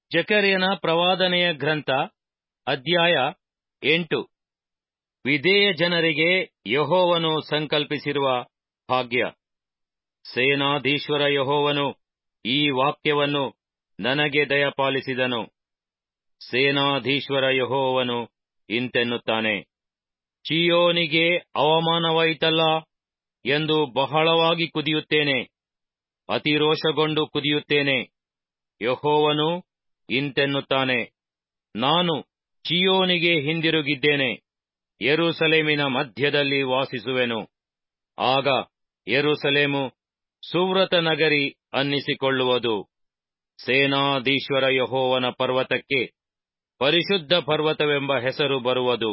ಜಕರ್ಯನ ಪ್ರವಾದನೆಯ ಗ್ರಂಥ ಅಧ್ಯಾಯ ಎಂಟು ವಿಧೇಯ ಜನರಿಗೆ ಯಹೋವನು ಸಂಕಲ್ಪಿಸಿರುವ ಭಾಗ್ಯ ಸೇನಾಧೀಶ್ವರ ಯಹೋವನು ಈ ವಾಕ್ಯವನ್ನು ನನಗೆ ದಯಪಾಲಿಸಿದನು ಸೇನಾಧೀಶ್ವರ ಯಹೋವನು ಇಂತೆನ್ನುತ್ತಾನೆ ಚಿಯೋನಿಗೆ ಅವಮಾನವಾಯಿತಲ್ಲ ಎಂದು ಬಹಳವಾಗಿ ಕುದಿಯುತ್ತೇನೆ ಅತಿರೋಷಗೊಂಡು ಕುದಿಯುತ್ತೇನೆ ಯಹೋವನು ಇಂತೆನ್ನುತ್ತಾನೆ ನಾನು ಚಿಯೋನಿಗೆ ಹಿಂದಿರುಗಿದ್ದೇನೆ ಯೆರೂಸಲೇಮಿನ ಮಧ್ಯದಲ್ಲಿ ವಾಸಿಸುವೆನು ಆಗ ಯೆರೂಸಲೇಮು ಸುವ್ರತ ನಗರಿ ಅನ್ನಿಸಿಕೊಳ್ಳುವುದು ಸೇನಾಧೀಶ್ವರ ಯಹೋವನ ಪರ್ವತಕ್ಕೆ ಪರಿಶುದ್ಧ ಪರ್ವತವೆಂಬ ಹೆಸರು ಬರುವುದು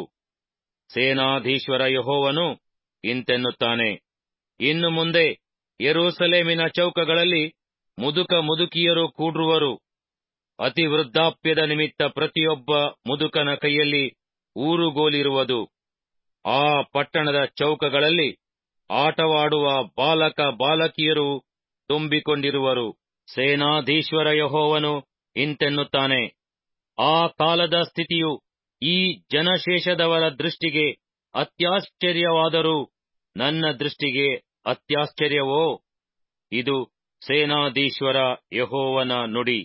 ಸೇನಾಧೀಶ್ವರ ಯಹೋವನು ಇಂತೆನ್ನುತ್ತಾನೆ ಇನ್ನು ಮುಂದೆ ಯೆರೂಸಲೇಮಿನ ಚೌಕಗಳಲ್ಲಿ ಮುದುಕ ಮುದುಕಿಯರು ಕೂಡ್ರುವರು ಅತಿ ವೃದ್ಧಾಪ್ಯದ ನಿಮಿತ್ತ ಪ್ರತಿಯೊಬ್ಬ ಮುದುಕನ ಕೈಯಲ್ಲಿ ಊರುಗೋಲಿರುವುದು ಆ ಪಟ್ಟಣದ ಚೌಕಗಳಲ್ಲಿ ಆಟವಾಡುವ ಬಾಲಕ ಬಾಲಕಿಯರು ತುಂಬಿಕೊಂಡಿರುವರು ಸೇನಾಧೀಶ್ವರ ಯಹೋವನು ಇಂತೆನ್ನುತ್ತಾನೆ ಆ ಕಾಲದ ಸ್ಥಿತಿಯು ಈ ಜನಶೇಷದವರ ದೃಷ್ಟಿಗೆ ಅತ್ಯಾಶ್ಚರ್ಯವಾದರೂ ನನ್ನ ದೃಷ್ಟಿಗೆ ಅತ್ಯಾಶ್ಚರ್ಯವೋ ಇದು ಸೇನಾಧೀಶ್ವರ ಯಹೋವನ ನುಡಿ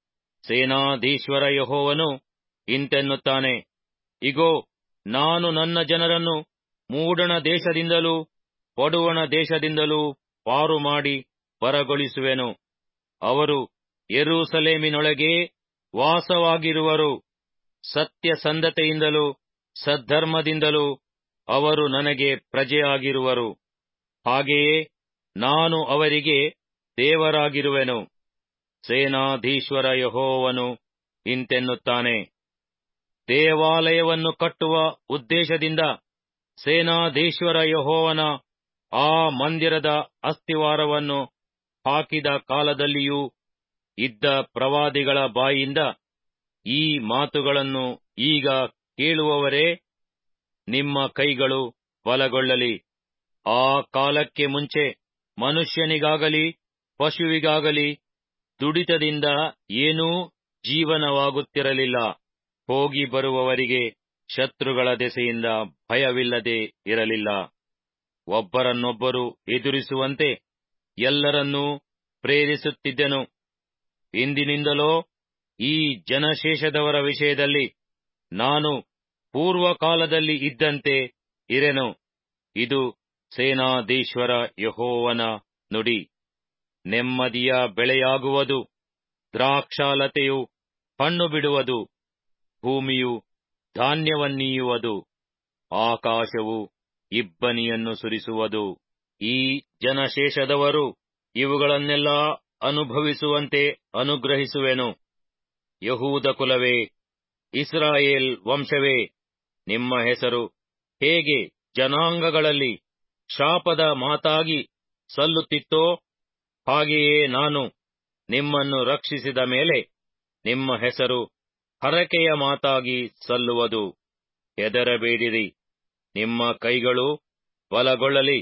ಸೇನಾಧೀಶ್ವರ ಯಹೋವನು ಇಂತೆನ್ನುತ್ತಾನೆ ಇಗೋ ನಾನು ನನ್ನ ಜನರನ್ನು ಮೂಡಣ ದೇಶದಿಂದಲೂ ಪಡುವಣ ದೇಶದಿಂದಲೂ ಪಾರು ಮಾಡಿ ಬರಗೊಳಿಸುವೆನು ಅವರು ಯೆರೂಸಲೇಮಿನೊಳಗೇ ವಾಸವಾಗಿರುವರು ಸತ್ಯಸಂಧತೆಯಿಂದಲೂ ಸದ್ಧರ್ಮದಿಂದಲೂ ಅವರು ನನಗೆ ಪ್ರಜೆಯಾಗಿರುವರು ಹಾಗೆಯೇ ನಾನು ಅವರಿಗೆ ದೇವರಾಗಿರುವೆನು ಸೇನಾಧೀಶ್ವರ ಯಹೋವನು ಇಂತೆನ್ನುತ್ತಾನೆ ದೇವಾಲಯವನ್ನು ಕಟ್ಟುವ ಉದ್ದೇಶದಿಂದ ಸೇನಾಧೀಶ್ವರ ಯಹೋವನ ಆ ಮಂದಿರದ ಅಸ್ತಿವಾರವನ್ನು ಹಾಕಿದ ಕಾಲದಲ್ಲಿಯೂ ಇದ್ದ ಪ್ರವಾದಿಗಳ ಬಾಯಿಂದ ಈ ಮಾತುಗಳನ್ನು ಈಗ ಕೇಳುವವರೇ ನಿಮ್ಮ ಕೈಗಳು ಬಲಗೊಳ್ಳಲಿ ಆ ಕಾಲಕ್ಕೆ ಮುಂಚೆ ಮನುಷ್ಯನಿಗಾಗಲಿ ಪಶುವಿಗಾಗಲಿ ದುಡಿತದಿಂದ ಏನೂ ಜೀವನವಾಗುತ್ತಿರಲಿಲ್ಲ ಹೋಗಿ ಬರುವವರಿಗೆ ಶತ್ರುಗಳ ದೆಸೆಯಿಂದ ಭಯವಿಲ್ಲದೆ ಇರಲಿಲ್ಲ ಒಬ್ಬರನ್ನೊಬ್ಬರು ಎದುರಿಸುವಂತೆ ಎಲ್ಲರನ್ನೂ ಪ್ರೇರಿಸುತ್ತಿದ್ದೆನು ಇಂದಿನಿಂದಲೋ ಈ ಜನಶೇಷದವರ ವಿಷಯದಲ್ಲಿ ನಾನು ಪೂರ್ವಕಾಲದಲ್ಲಿ ಇದ್ದಂತೆ ಇರೆನು ಇದು ಸೇನಾಧೀಶ್ವರ ಯಹೋವನ ನುಡಿ ನೆಮ್ಮದಿಯ ಬೆಳೆಯಾಗುವುದು ದ್ರಾಕ್ಷಾಲತೆಯು ಹಣ್ಣು ಬಿಡುವುದು ಭೂಮಿಯು ಧಾನ್ಯವನ್ನೀಯುವುದು ಆಕಾಶವು ಇಬ್ಬನಿಯನ್ನು ಸುರಿಸುವುದು ಈ ಜನಶೇಷದವರು ಇವುಗಳನ್ನೆಲ್ಲ ಅನುಭವಿಸುವಂತೆ ಅನುಗ್ರಹಿಸುವೆನು ಯಹೂದ ಕುಲವೇ ಇಸ್ರಾಯೇಲ್ ವಂಶವೇ ನಿಮ್ಮ ಹೆಸರು ಹೇಗೆ ಜನಾಂಗಗಳಲ್ಲಿ ಶಾಪದ ಮಾತಾಗಿ ಸಲ್ಲುತ್ತಿತ್ತೋ ಹಾಗೆಯೇ ನಾನು ನಿಮ್ಮನ್ನು ರಕ್ಷಿಸಿದ ಮೇಲೆ ನಿಮ್ಮ ಹೆಸರು ಹರಕೆಯ ಮಾತಾಗಿ ಸಲ್ಲುವುದು ಹೆದರಬೇಡಿರಿ ನಿಮ್ಮ ಕೈಗಳು ಬಲಗೊಳ್ಳಲಿ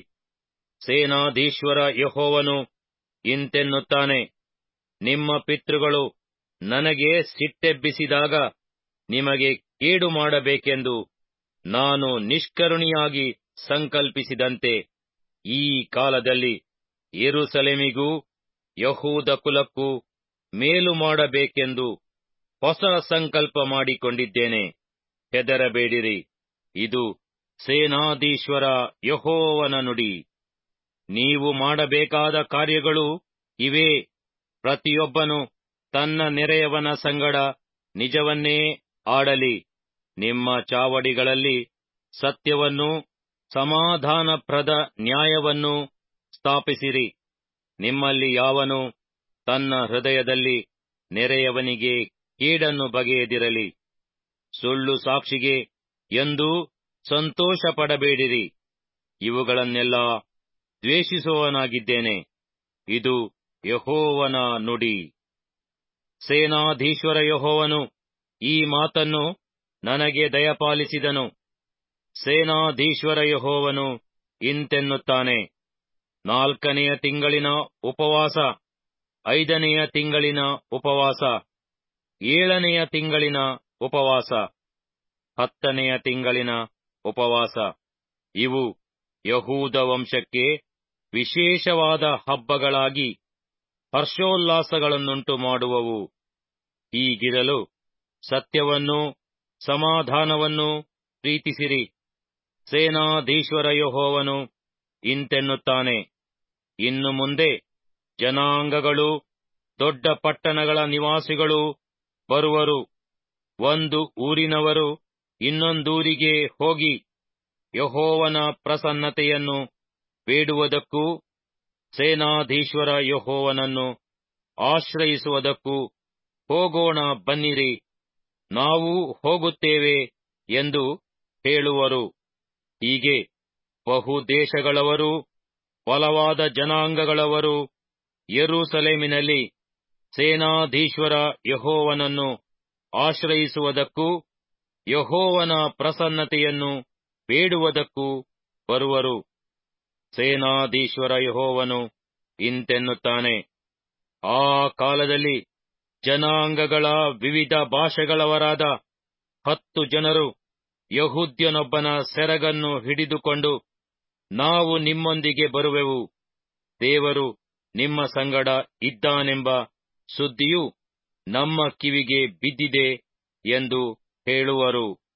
ಸೇನಾಧೀಶ್ವರ ಯಹೋವನು ಇಂತೆನ್ನುತ್ತಾನೆ ನಿಮ್ಮ ಪಿತೃಗಳು ನನಗೆ ಸಿಟ್ಟೆಬ್ಬಿಸಿದಾಗ ನಿಮಗೆ ಕೇಡು ಮಾಡಬೇಕೆಂದು ನಾನು ನಿಷ್ಕರುಣಿಯಾಗಿ ಸಂಕಲ್ಪಿಸಿದಂತೆ ಈ ಕಾಲದಲ್ಲಿ ಯೆರೂಸಲೇಮಿಗೂ ಯಹೂದ ಕುಲಕ್ಕೂ ಮೇಲು ಮಾಡಬೇಕೆಂದು ಹೊಸ ಸಂಕಲ್ಪ ಮಾಡಿಕೊಂಡಿದ್ದೇನೆ ಹೆದರಬೇಡಿರಿ ಇದು ಸೇನಾಧೀಶ್ವರ ಯಹೋವನ ನುಡಿ ನೀವು ಮಾಡಬೇಕಾದ ಕಾರ್ಯಗಳು ಇವೇ ಪ್ರತಿಯೊಬ್ಬನು ತನ್ನ ನೆರೆಯವನ ಸಂಗಡ ನಿಜವನ್ನೇ ಆಡಲಿ ನಿಮ್ಮ ಚಾವಡಿಗಳಲ್ಲಿ ಸತ್ಯವನ್ನೂ ಸಮಾಧಾನಪ್ರದ ನ್ಯಾಯವನ್ನೂ ಸ್ಥಾಪಿಸಿರಿ ನಿಮ್ಮಲ್ಲಿ ಯಾವನು ತನ್ನ ಹೃದಯದಲ್ಲಿ ನೆರೆಯವನಿಗೆ ಕೀಡನ್ನು ಬಗೆಯದಿರಲಿ ಸುಳ್ಳು ಸಾಕ್ಷಿಗೆ ಎಂದೂ ಸಂತೋಷ ಪಡಬೇಡಿರಿ ಇವುಗಳನ್ನೆಲ್ಲ ದ್ವೇಷಿಸುವವನಾಗಿದ್ದೇನೆ ಇದು ಯಹೋವನ ನುಡಿ ಸೇನಾಧೀಶ್ವರ ಯಹೋವನು ಈ ಮಾತನ್ನು ನನಗೆ ದಯಪಾಲಿಸಿದನು ಸೇನಾಧೀಶ್ವರ ಯಹೋವನು ಇಂತೆನ್ನುತ್ತಾನೆ ನಾಲ್ಕನೆಯ ತಿಂಗಳಿನ ಉಪವಾಸ ಐದನೆಯ ತಿಂಗಳಿನ ಉಪವಾಸ ಏಳನೆಯ ತಿಂಗಳಿನ ಉಪವಾಸ ಹತ್ತನೆಯ ತಿಂಗಳಿನ ಉಪವಾಸ ಇವು ಯಹೂದ ವಂಶಕ್ಕೆ ವಿಶೇಷವಾದ ಹಬ್ಬಗಳಾಗಿ ಹರ್ಷೋಲ್ಲಾಸಗಳನ್ನುಂಟು ಮಾಡುವವು ಹೀಗಿರಲು ಸತ್ಯವನ್ನೂ ಸಮಾಧಾನವನ್ನೂ ಪ್ರೀತಿಸಿರಿ ಸೇನಾಧೀಶ್ವರ ಯಹೋವನು ಇಂತೆನ್ನುತ್ತಾನೆ ಇನ್ನು ಮುಂದೆ ಜನಾಂಗಗಳು ದೊಡ್ಡ ಪಟ್ಟಣಗಳ ನಿವಾಸಿಗಳು ಬರುವರು ಒಂದು ಊರಿನವರು ಇನ್ನೊಂದೂರಿಗೆ ಹೋಗಿ ಯಹೋವನ ಪ್ರಸನ್ನತೆಯನ್ನು ಬೇಡುವುದಕ್ಕೂ ಸೇನಾಧೀಶ್ವರ ಯಹೋವನನ್ನು ಆಶ್ರಯಿಸುವುದಕ್ಕೂ ಹೋಗೋಣ ಬನ್ನಿರಿ ನಾವು ಹೋಗುತ್ತೇವೆ ಎಂದು ಹೇಳುವರು ಹೀಗೆ ಬಹು ದೇಶಗಳವರು ಬಲವಾದ ಜನಾಂಗಗಳವರು ಯೆರೂಸಲೇಮಿನಲ್ಲಿ ಸೇನಾಧೀಶ್ವರ ಯಹೋವನನ್ನು ಆಶ್ರಯಿಸುವುದಕ್ಕೂ ಯಹೋವನ ಪ್ರಸನ್ನತೆಯನ್ನು ಬೇಡುವುದಕ್ಕೂ ಬರುವರು ಸೇನಾಧೀಶ್ವರ ಯಹೋವನು ಇಂತೆನ್ನುತ್ತಾನೆ ಆ ಕಾಲದಲ್ಲಿ ಜನಾಂಗಗಳ ವಿವಿಧ ಭಾಷೆಗಳವರಾದ ಹತ್ತು ಜನರು ಯಹೂದ್ಯನೊಬ್ಬನ ಸೆರಗನ್ನು ಹಿಡಿದುಕೊಂಡು ನಾವು ನಿಮ್ಮೊಂದಿಗೆ ಬರುವೆವು ದೇವರು ನಿಮ್ಮ ಸಂಗಡ ಇದ್ದಾನೆಂಬ ಸುದ್ದಿಯು ನಮ್ಮ ಕಿವಿಗೆ ಬಿದ್ದಿದೆ ಎಂದು ಹೇಳುವರು